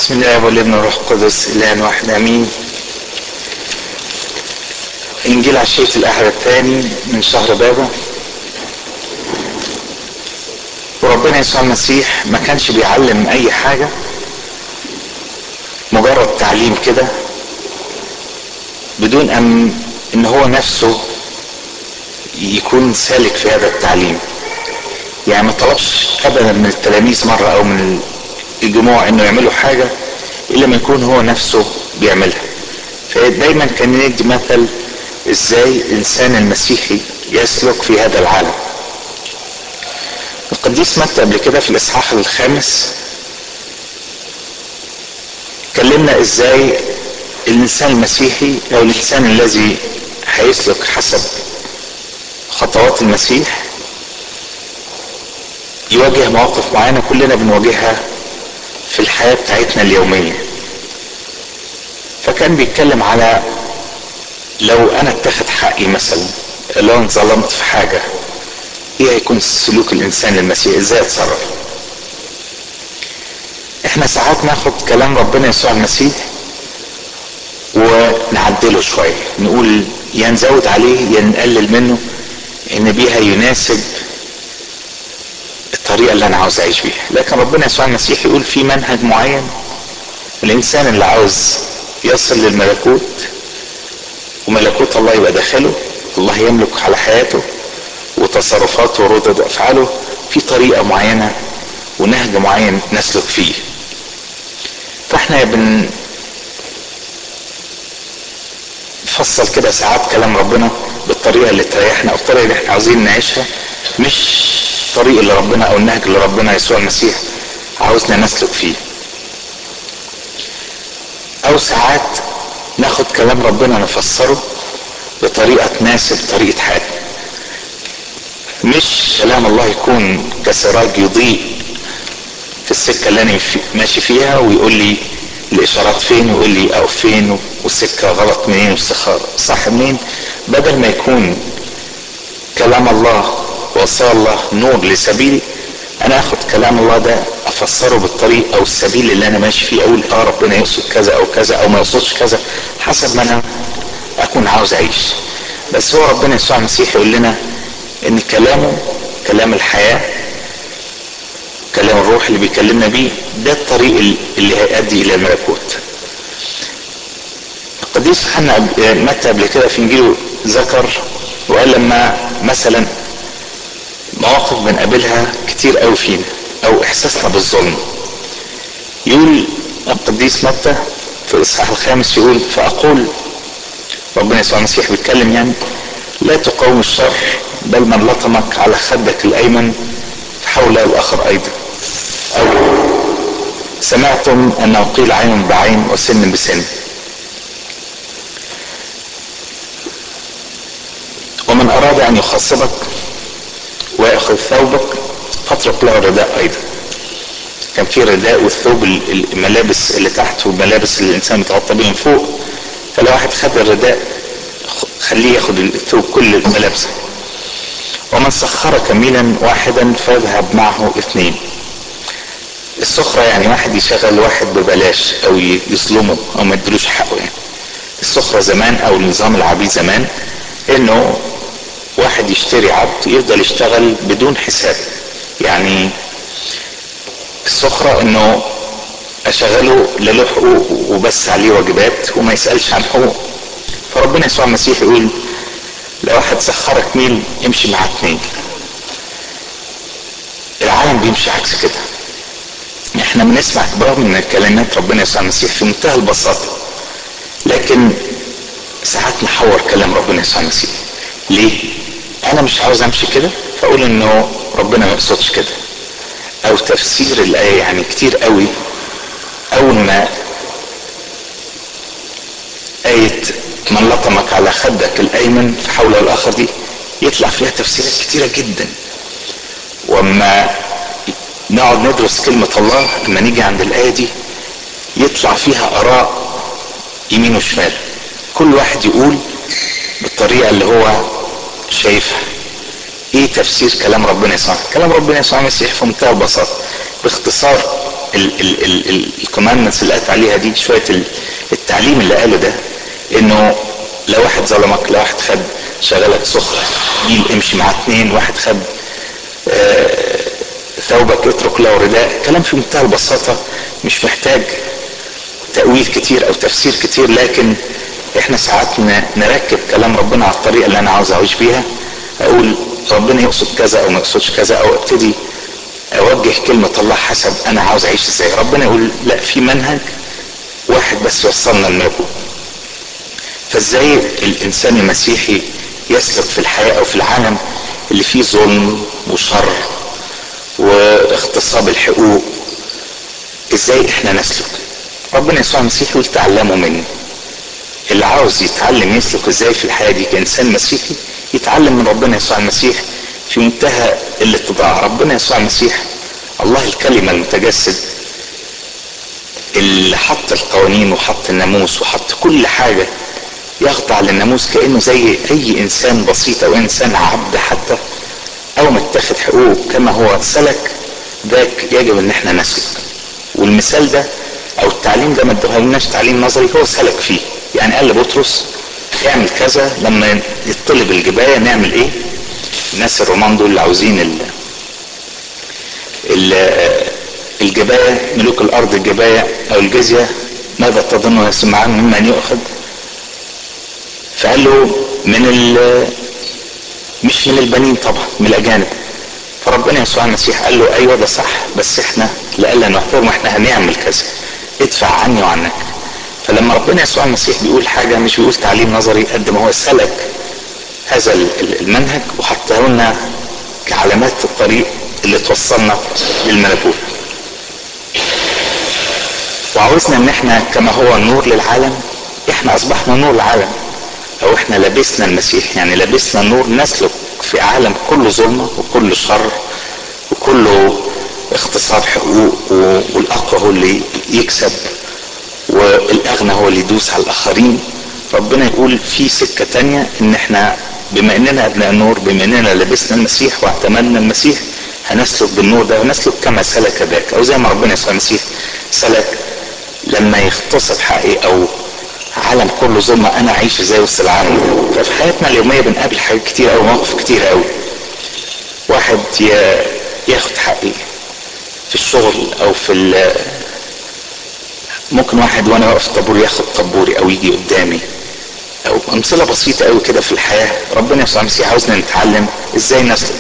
بسم الله والابن والروح القدس اله واحد امين انجيل عشية الاحد الثاني من شهر بابا وربنا يسوع المسيح ما كانش بيعلم اي حاجة مجرد تعليم كده بدون ان ان هو نفسه يكون سالك في هذا التعليم يعني ما طلبش ابدا من التلاميذ مرة او من الجموع انه يعملوا حاجة الا ما يكون هو نفسه بيعملها فدايما كان يدي مثل ازاي الانسان المسيحي يسلك في هذا العالم القديس متى قبل كده في الاصحاح الخامس كلمنا ازاي الانسان المسيحي او الانسان الذي هيسلك حسب خطوات المسيح يواجه مواقف معينه كلنا بنواجهها في الحياه بتاعتنا اليوميه فكان بيتكلم على لو انا اتخذ حقي مثلا لو انا ظلمت في حاجه ايه هيكون سلوك الانسان المسيحي ازاي اتصرف احنا ساعات ناخد كلام ربنا يسوع المسيح ونعدله شويه نقول يا نزود عليه يا نقلل منه ان بيها يناسب الطريقه اللي انا عاوز اعيش بيها لكن ربنا يسوع المسيح يقول في منهج معين الانسان اللي عاوز يصل للملكوت وملكوت الله يبقى داخله الله يملك على حياته وتصرفاته وردود افعاله في طريقه معينه ونهج معين نسلك فيه فاحنا بن نفصل كده ساعات كلام ربنا بالطريقه اللي تريحنا او الطريقه اللي احنا عاوزين نعيشها مش الطريق اللي ربنا او النهج اللي ربنا يسوع المسيح عاوزنا نسلك فيه او ساعات ناخد كلام ربنا نفسره بطريقه تناسب طريقه حياتنا مش كلام الله يكون كسراج يضيء في السكه اللي انا ماشي فيها ويقول لي الاشارات فين ويقول لي اقف فين والسكه غلط منين والسكه صح منين بدل ما يكون كلام الله وصى الله نور لسبيلي انا اخد كلام الله ده افسره بالطريق او السبيل اللي انا ماشي فيه اقول اه ربنا يقصد كذا او كذا او ما يقصدش كذا حسب ما انا اكون عاوز اعيش بس هو ربنا يسوع المسيح يقول لنا ان كلامه كلام الحياه كلام الروح اللي بيكلمنا بيه ده الطريق اللي هيؤدي الى الملكوت القديس يوحنا متى قبل كده في انجيله ذكر وقال لما مثلا مواقف بنقابلها كتير قوي فينا او احساسنا بالظلم يقول القديس متى في الاصحاح الخامس يقول فاقول ربنا يسوع المسيح بيتكلم يعني لا تقاوم الشر بل من لطمك على خدك الايمن فحول الاخر ايضا او سمعتم انه قيل عين بعين وسن بسن ومن اراد ان يخاصبك ويأخذ ثوبك فاترك له الرداء أيضا كان في رداء والثوب الملابس اللي تحت والملابس اللي الإنسان متغطى بيهم فوق فلو واحد خد الرداء خليه ياخد الثوب كل ملابسه ومن سخرك ميلا واحدا فاذهب معه اثنين السخرة يعني واحد يشغل واحد ببلاش او يظلمه او ما يدلوش حقه يعني السخرة زمان او نظام العبيد زمان انه واحد يشتري عبد يفضل يشتغل بدون حساب يعني السخرة انه اشغله لا له حقوق وبس عليه واجبات وما يسألش عن حقوق فربنا يسوع المسيح يقول لو واحد سخرك ميل امشي مع اتنين العالم بيمشي عكس كده احنا بنسمع برغم من كلمات ربنا يسوع المسيح في منتهى البساطة لكن ساعات نحور كلام ربنا يسوع المسيح ليه؟ انا مش عاوز امشي كده فاقول انه ربنا ما يقصدش كده او تفسير الايه يعني كتير قوي اول ما آية من لطمك على خدك الأيمن فحول الآخر دي يطلع فيها تفسيرات كتيرة جدا وأما نقعد ندرس كلمة الله لما نيجي عند الآية دي يطلع فيها آراء يمين وشمال كل واحد يقول بالطريقة اللي هو شايفها ايه تفسير كلام ربنا يسوع كلام ربنا يسوع المسيح في منتهى البساطة باختصار الكوماندمنتس اللي قالت عليها دي شويه التعليم اللي قاله ده انه لو واحد ظلمك لو واحد خد شغلك سخر ميل امشي مع اتنين واحد خد آه ثوبك اترك له رداء كلام في منتهى البساطه مش محتاج تأويل كتير او تفسير كتير لكن احنا ساعات نركب كلام ربنا على الطريقه اللي انا عاوز اعيش بيها اقول ربنا يقصد كذا او ما يقصدش كذا او ابتدي اوجه كلمة الله حسب انا عاوز اعيش ازاي ربنا يقول لا في منهج واحد بس يوصلنا للملكوت فازاي الانسان المسيحي يسلك في الحياة او في العالم اللي فيه ظلم وشر واغتصاب الحقوق ازاي احنا نسلك ربنا يسوع المسيح يقول تعلموا مني اللي عاوز يتعلم يسلك ازاي في الحياة دي كإنسان مسيحي يتعلم من ربنا يسوع المسيح في منتهى الاتضاع ربنا يسوع المسيح الله الكلمة المتجسد اللي حط القوانين وحط الناموس وحط كل حاجة يخضع للناموس كأنه زي أي إنسان بسيط أو إنسان عبد حتى أو متاخد حقوقه كما هو سلك ذاك يجب إن احنا نسلك والمثال ده أو التعليم ده ما ادهولناش تعليم نظري هو سلك فيه يعني قال لبطرس اعمل كذا لما يطلب الجباية نعمل ايه الناس الرومان دول اللي عاوزين ال ال الجباية ملوك الارض الجباية او الجزية ماذا تظن يسمعان ممن يؤخذ فقال له من ال مش من البنين طبعا من الاجانب فربنا يسوع المسيح قال له ايوه ده صح بس احنا لألا نحترم احنا هنعمل كذا ادفع عني وعنك فلما ربنا يسوع المسيح بيقول حاجة مش بيقول تعليم نظري قد ما هو سلك هذا المنهج وحطه لنا كعلامات الطريق اللي توصلنا للملكوت وعاوزنا ان احنا كما هو النور للعالم احنا اصبحنا نور العالم او احنا لبسنا المسيح يعني لبسنا النور نسلك في عالم كله ظلمة وكله شر وكله اغتصاب حقوق والاقوى هو اللي يكسب والاغنى هو اللي يدوس على الاخرين ربنا يقول في سكة تانية ان احنا بما اننا ابناء النور بما اننا لبسنا المسيح واعتمدنا المسيح هنسلك بالنور ده ونسلك كما سلك ذاك او زي ما ربنا يسوع المسيح سلك لما يغتصب حقي او عالم كله ظلمة انا اعيش ازاي وسط العالم ففي حياتنا اليومية بنقابل حاجات كتير قوي مواقف كتير قوي واحد ياخد حقي في الشغل او في ممكن واحد وانا واقف طابور ياخد طابوري او يجي قدامي او امثله بسيطه قوي كده في الحياه ربنا يسوع المسيح عاوزنا نتعلم ازاي نسلك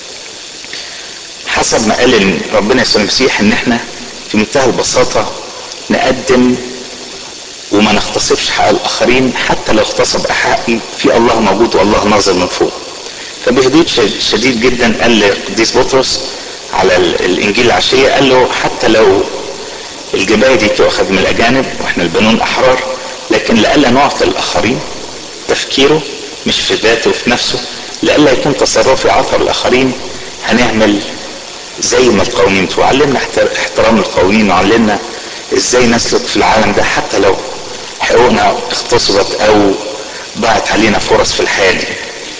حسب ما قال ربنا يسوع المسيح ان احنا في منتهى البساطه نقدم وما نغتصبش حق الاخرين حتى لو اغتصب حقي في الله موجود والله ناظر من فوق فبهدوء شديد جدا قال لقديس بطرس على الانجيل العشيه قال له حتى لو الجبايه دي تؤخذ من الاجانب واحنا البنون احرار لكن لئلا نعطي الاخرين تفكيره مش في ذاته وفي نفسه لئلا يكون تصرفي عطر الاخرين هنعمل زي ما القوانين وعلمنا احترام القوانين وعلمنا ازاي نسلك في العالم ده حتى لو حقوقنا اغتصبت او ضاعت علينا فرص في الحياه دي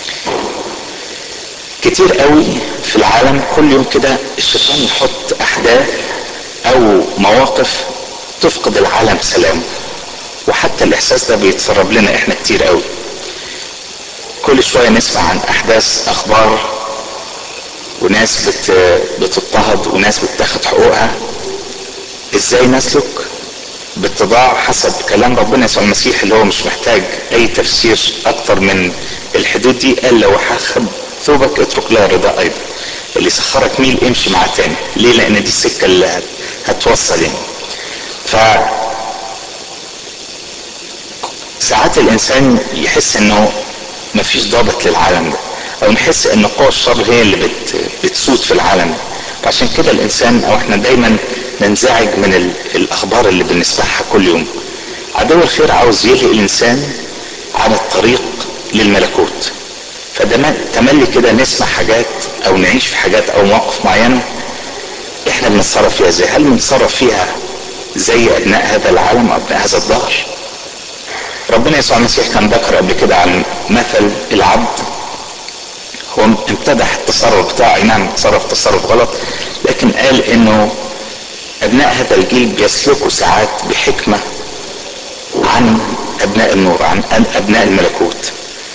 كتير قوي في العالم كل يوم كده الشيطان يحط احداث او مواقف تفقد العالم سلامه وحتى الاحساس ده بيتسرب لنا احنا كتير قوي كل شويه نسمع عن احداث اخبار وناس بت بتضطهد وناس بتاخد حقوقها ازاي نسلك باتضاع حسب كلام ربنا يسوع المسيح اللي هو مش محتاج اي تفسير اكتر من الحدود دي قال لو هاخد ثوبك اترك لها رضا ايضا اللي سخرك ميل امشي معاه تاني ليه لان دي السكه اللي هتوصل يعني ف ساعات الانسان يحس انه مفيش ضابط للعالم ده او نحس ان قوى الشر هي اللي بت بتسود في العالم ده عشان كده الانسان او احنا دايما ننزعج من ال... الاخبار اللي بنسمعها كل يوم عدو الخير عاوز يلهي الانسان عن الطريق للملكوت فده تملي كده نسمع حاجات او نعيش في حاجات او مواقف معينه احنا بنتصرف فيها ازاي هل بنتصرف فيها زي ابناء هذا العالم ابناء هذا الدهر ربنا يسوع المسيح كان ذكر قبل كده عن مثل العبد هو امتدح التصرف بتاعه اي نعم تصرف تصرف غلط لكن قال انه ابناء هذا الجيل بيسلكوا ساعات بحكمة عن ابناء النور عن ابناء الملكوت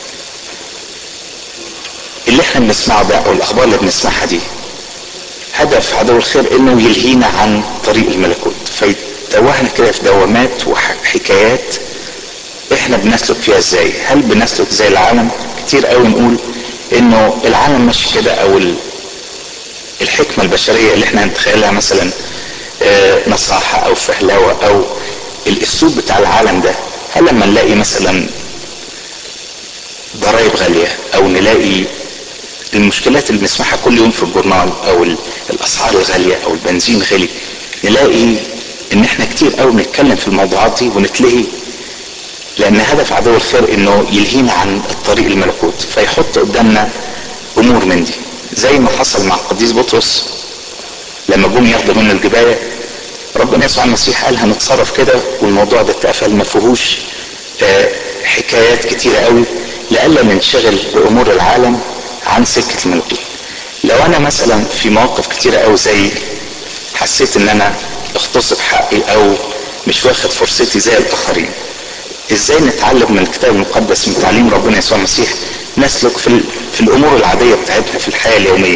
اللي احنا بنسمعه ده او الاخبار اللي بنسمعها دي هدف عدو الخير انه يلهينا عن طريق الملكوت فيتوهنا كده في دوامات وحكايات احنا بنسلك فيها ازاي هل بنسلك زي العالم كتير قوي نقول انه العالم ماشي كده او الحكمة البشرية اللي احنا هنتخيلها مثلا نصاحة او فهلوة او الاسلوب بتاع العالم ده هل لما نلاقي مثلا ضرائب غالية او نلاقي المشكلات اللي بنسمعها كل يوم في الجورنال او الاسعار الغالية او البنزين غالي نلاقي ان احنا كتير قوي بنتكلم في الموضوعات دي ونتلهي لان هدف عدو الخير انه يلهينا عن الطريق الملكوت فيحط قدامنا امور من دي زي ما حصل مع القديس بطرس لما جم ياخدوا منه الجبايه ربنا يسوع المسيح قال هنتصرف كده والموضوع ده اتقفل ما فيهوش حكايات كتيره قوي لئلا ننشغل بامور العالم عن سكه الملكوت لو انا مثلا في مواقف كتيره قوي زي حسيت ان انا اغتصب حقي او مش واخد فرصتي زي الاخرين ازاي نتعلم من الكتاب المقدس من تعليم ربنا يسوع المسيح نسلك في, في الامور العاديه بتاعتنا في الحياه اليوميه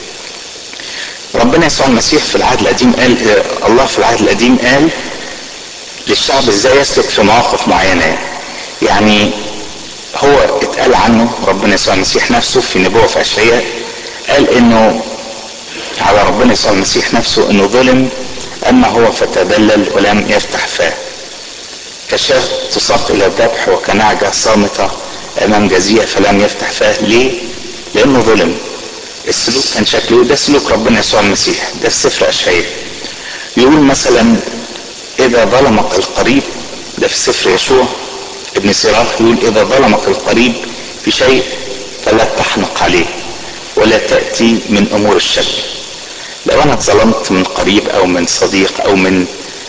ربنا يسوع المسيح في العهد القديم قال الله في العهد القديم قال للشعب ازاي يسلك في مواقف معينه يعني هو اتقال عنه ربنا يسوع المسيح نفسه في نبوه في اشعياء قال انه على ربنا يسوع المسيح نفسه انه ظلم اما هو فتدلل ولم يفتح فاه كشاة تساق الى الذبح وكنعجة صامتة امام جزية فلم يفتح فاه ليه لانه ظلم السلوك كان شكله ده سلوك ربنا يسوع المسيح ده في سفر اشعياء يقول مثلا اذا ظلمك القريب ده في سفر يشوع ابن سراخ يقول اذا ظلمك القريب في شيء فلا تحنق عليه ولا تأتي من امور الشك لو انا اتظلمت من قريب او من صديق او من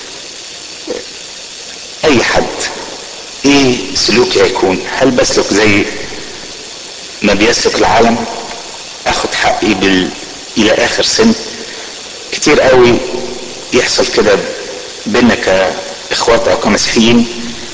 اي حد ايه سلوكي هيكون هل بسلك زي ما بيسلك العالم اخد حقي بال... الى اخر سن كتير قوي يحصل كده بينا كاخوات او كمسيحيين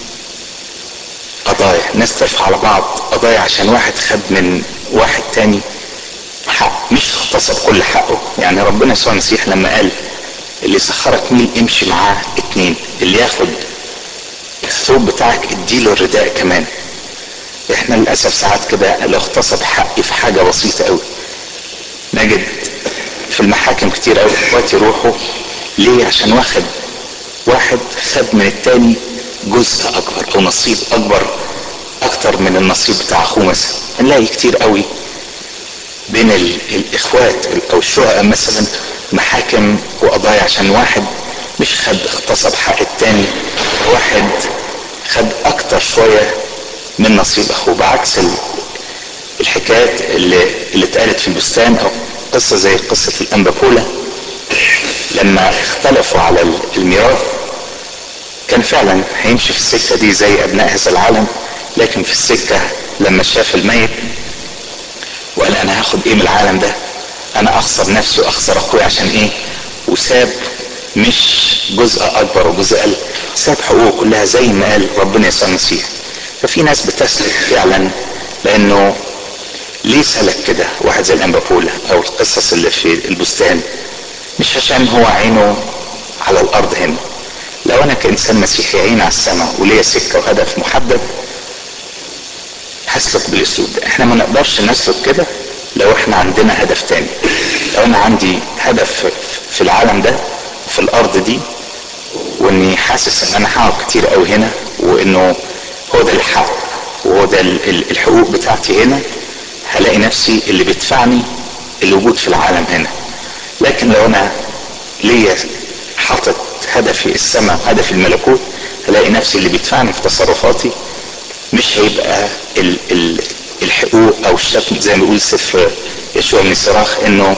قضايا ناس ترفع على بعض قضايا عشان واحد خد من واحد تاني حق مش اغتصب كل حقه يعني ربنا يسوع المسيح لما قال اللي سخرك ميل امشي معاه اتنين اللي ياخد الثوب بتاعك اديله الرداء كمان احنا للاسف ساعات كده لو اغتصب حقي في حاجه بسيطه قوي نجد في المحاكم كتير قوي اخواتي يروحوا ليه عشان واخد واحد خد من التاني جزء اكبر او نصيب اكبر اكتر من النصيب بتاع اخوه مثلا هنلاقي كتير قوي بين ال- الاخوات او الشقق مثلا محاكم وقضايا عشان واحد مش خد اغتصب حق التاني واحد خد اكتر شوية من نصيب اخوه بعكس ال- الحكايات اللي اللي اتقالت في البستان او قصة زي قصة الانبابولة لما اختلفوا على ال- الميراث كان فعلا هيمشي في السكة دي زي ابناء هذا العالم لكن في السكة لما شاف الميت وقال انا هاخد ايه من العالم ده انا اخسر نفسي واخسر اخويا عشان ايه وساب مش جزء اكبر وجزء اقل ساب حقوقه كلها زي ما قال ربنا يسوع المسيح ففي ناس بتسلك فعلا لانه ليه سلك كده واحد زي الانبابولا او القصص اللي في البستان مش عشان هو عينه على الارض هنا لو انا كانسان مسيحي عيني على السماء وليا سكه وهدف محدد هسلك بالاسلوب ده احنا ما نقدرش نسلك كده لو احنا عندنا هدف تاني لو انا عندي هدف في العالم ده في الارض دي واني حاسس ان انا هقعد كتير قوي هنا وانه هو ده الحق وهو ده ال- ال- الحقوق بتاعتي هنا هلاقي نفسي اللي بيدفعني الوجود في العالم هنا لكن لو انا ليا حاطط هدفي السماء هدفي الملكوت هلاقي نفسي اللي بيدفعني في تصرفاتي مش هيبقى ال ال الحقوق او الشتم زي ما بيقول سفر يشوع من الصراخ انه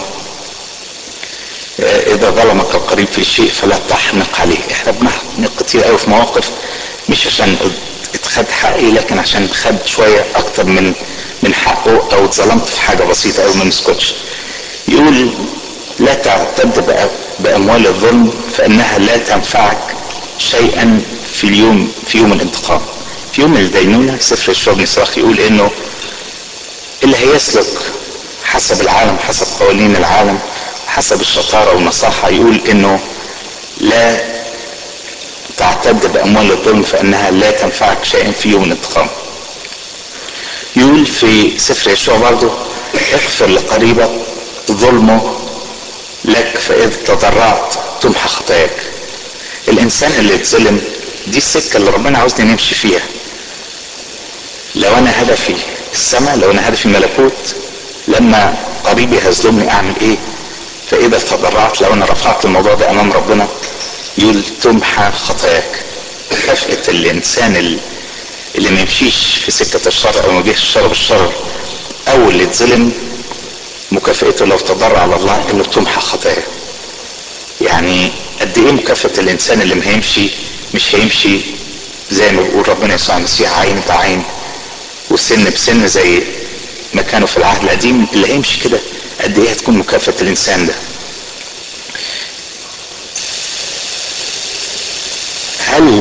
آه، اذا ظلمك القريب في شيء فلا تحنق عليه احنا بنحنق كتير قوي في مواقف مش عشان اتخد حقي لكن عشان خد شويه اكتر من من حقه او اتظلمت في حاجه بسيطه او ما نسكتش يقول لا تعتد بقى باموال الظلم فانها لا تنفعك شيئا في اليوم في يوم الانتقام في يوم الدينونة سفر الشعب نصراخ يقول انه اللي هيسلك حسب العالم حسب قوانين العالم حسب الشطارة والنصاحة يقول انه لا تعتد باموال الظلم فانها لا تنفعك شيئا في يوم الانتقام يقول في سفر يشوع برضه اغفر لقريبك ظلمه لك فاذ تضرعت تمحى خطاياك الانسان اللي اتظلم دي السكه اللي ربنا عاوزني نمشي فيها لو انا هدفي السماء لو انا هدفي الملكوت لما قريبي هيظلمني اعمل ايه فاذا تضرعت لو انا رفعت الموضوع ده امام ربنا يقول تمحى خطاياك مكافأة الانسان اللي, اللي ما يمشيش في سكة الشر او ما يواجهش الشر بالشر او اللي اتظلم مكافأته لو تضرع على الله انه تمحى خطاياه يعني قد ايه مكافأة الانسان اللي ما هيمشي مش هيمشي زي ما بيقول ربنا يسوع المسيح عين بعين وسن بسن زي ما كانوا في العهد القديم اللي هيمشي كده قد ايه هتكون مكافأة الانسان ده هل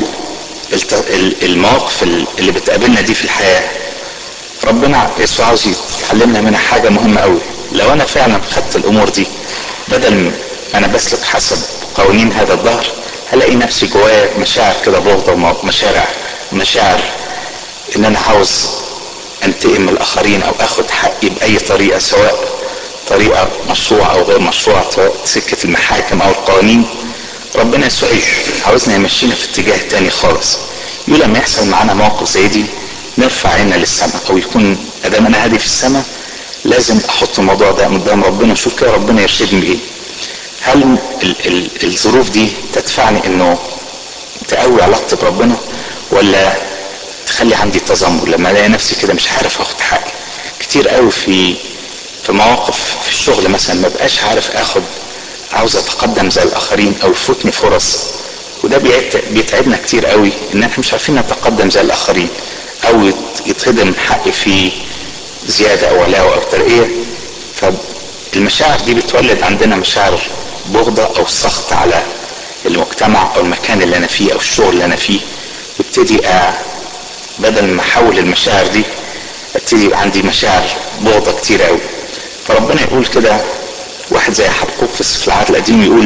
المواقف اللي بتقابلنا دي في الحياة ربنا يسوع عاوز يعلمنا منها حاجة مهمة قوي لو انا فعلا خدت الامور دي بدل ما انا بسلك حسب قوانين هذا الظهر هلاقي نفسي جوايا مشاعر كده بغضة ومشاعر مشاعر ان انا عاوز انتقم من الاخرين او اخد حقي باي طريقة سواء طريقة مشروعة او غير مشروعة سواء سكة المحاكم او القوانين ربنا يسوع عاوزنا يمشينا في اتجاه تاني خالص يقول لما يحصل معانا موقف زي دي نرفع عيننا للسماء او يكون ادام انا هادي في السماء لازم احط الموضوع ده قدام ربنا واشوف كده ربنا يرشدني بايه هل ال ال الظروف دي تدفعني انه تقوي علاقتي بربنا ولا تخلي عندي تذمر لما الاقي نفسي كده مش عارف اخد حقي كتير قوي في في مواقف في الشغل مثلا ما بقاش عارف اخد عاوز اتقدم زي الاخرين او يفوتني فرص وده بيتعبنا كتير قوي ان احنا مش عارفين نتقدم زي الاخرين او يتهضم حقي في زياده او علاوه او ترقيه فالمشاعر دي بتولد عندنا مشاعر بغضة او سخط على المجتمع او المكان اللي انا فيه او الشغل اللي انا فيه وابتدي بدل ما احول المشاعر دي ابتدي يبقى عندي مشاعر بغضة كتير قوي فربنا يقول كده واحد زي حبقوق في العهد القديم يقول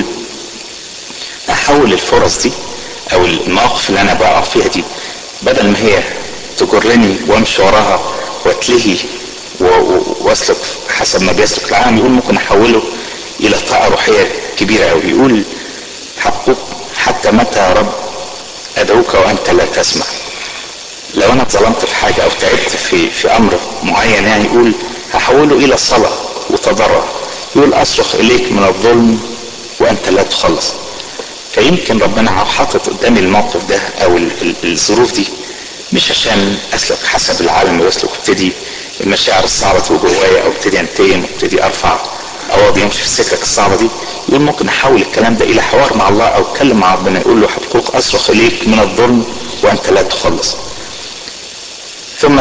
احول الفرص دي او المواقف اللي انا بقع فيها دي بدل ما هي تجرني وامشي وراها واتلهي واسلك حسب ما بيسلك العالم يقول ممكن احوله الى طاقه روحيه كبيره قوي يقول حبقوق حتى متى يا رب ادعوك وانت لا تسمع لو انا اتظلمت في حاجه او تعبت في في امر معين يعني يقول هحوله الى صلاه وتضرع يقول اصرخ اليك من الظلم وانت لا تخلص فيمكن ربنا حاطط قدامي الموقف ده او الظروف دي مش عشان اسلك حسب العالم واسلك ابتدي المشاعر الصعبه تبقى جوايا او ابتدي انتقم وابتدي ارفع اواضي يمشي في السكك الصعبه دي يقول ممكن احول الكلام ده الى حوار مع الله او اتكلم مع ربنا يقول له حقوق اصرخ اليك من الظلم وانت لا تخلص ثم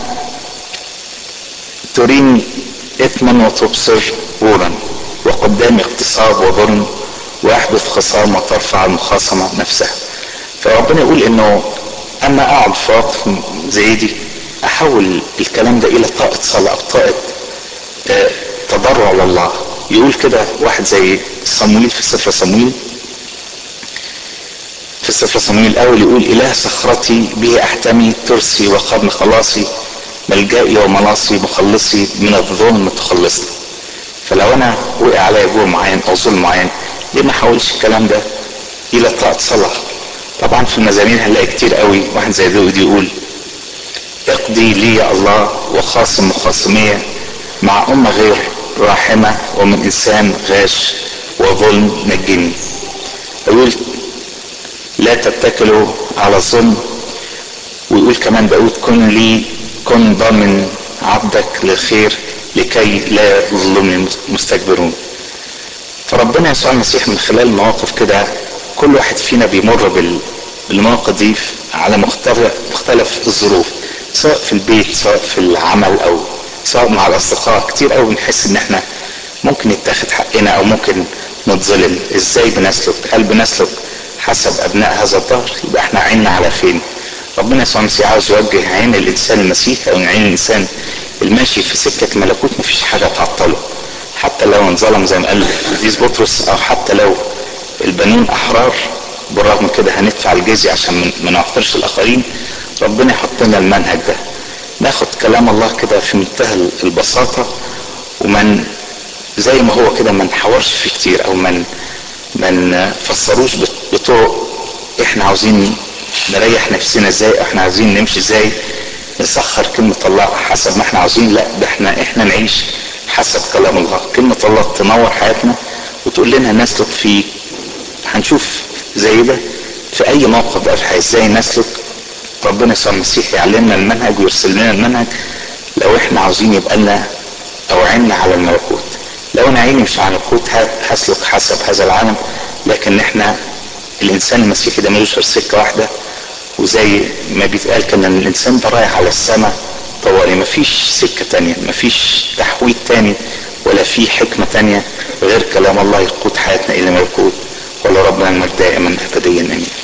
تريني اثما وتبصر نورا وقدامي اغتصاب وظلم واحدث خصام وترفع المخاصمة نفسها فربنا يقول انه اما اقعد في وقت زي دي احول الكلام ده الى طاقة صلاة او طاقة اه تضرع لله يقول كده واحد زي صمويل في سفر صمويل في سفر صمويل الاول يقول اله صخرتي به احتمي ترسي وقرن خلاصي ملجئي ومناصي مخلصي من الظلم تخلصني فلو انا وقع عليا جوع معين او ظلم معين ليه ما احولش الكلام ده الى طاقة صلاة طبعا في المزامير هنلاقي كتير قوي واحد زي داود يقول اقضي لي يا الله وخاصم مخاصمية مع أمة غير راحمة ومن إنسان غاش وظلم نجني يقول لا تتكلوا على الظلم ويقول كمان داود كن لي كن ضامن عبدك للخير لكي لا يظلمني مستكبرون فربنا يسوع المسيح من خلال مواقف كده كل واحد فينا بيمر بالمواقف دي على مختلف مختلف الظروف سواء في البيت سواء في العمل او سواء مع الاصدقاء كتير قوي بنحس ان احنا ممكن يتاخد حقنا او ممكن نتظلم ازاي بنسلك هل بنسلك حسب ابناء هذا الدهر يبقى احنا عيننا على فين ربنا يسوع المسيح عاوز يوجه عين الانسان المسيحي او عين الانسان الماشي في سكه ملكوت مفيش حاجه تعطله حتى لو انظلم زي ما قال القديس بطرس او حتى لو البنون احرار بالرغم كده هندفع الجزية عشان ما نعطرش الاخرين ربنا يحط لنا المنهج ده ناخد كلام الله كده في منتهى البساطة ومن زي ما هو كده ما نحورش فيه كتير او من من فسروش بطرق احنا عاوزين نريح نفسنا ازاي احنا عاوزين نمشي ازاي نسخر كلمة الله حسب ما احنا عاوزين لا ده احنا احنا نعيش حسب كلام الله كلمة الله تنور حياتنا وتقول لنا نسلك في هنشوف زي ده في اي موقف بقى في الحياة ازاي نسلك ربنا يسوع المسيح يعلمنا المنهج ويرسل لنا المنهج لو احنا عاوزين يبقى لنا او عيننا على الملكوت لو انا عيني مش على الملكوت هسلك حسب هذا العالم لكن احنا الانسان المسيحي ده ملوش غير سكه واحده وزي ما بيتقال كان ان الانسان ده رايح على السماء طوالي مفيش سكه تانية مفيش تحويل تاني ولا في حكمه تانية غير كلام الله يقود حياتنا الى ملكوت ولربنا المجد دائما ابديا امين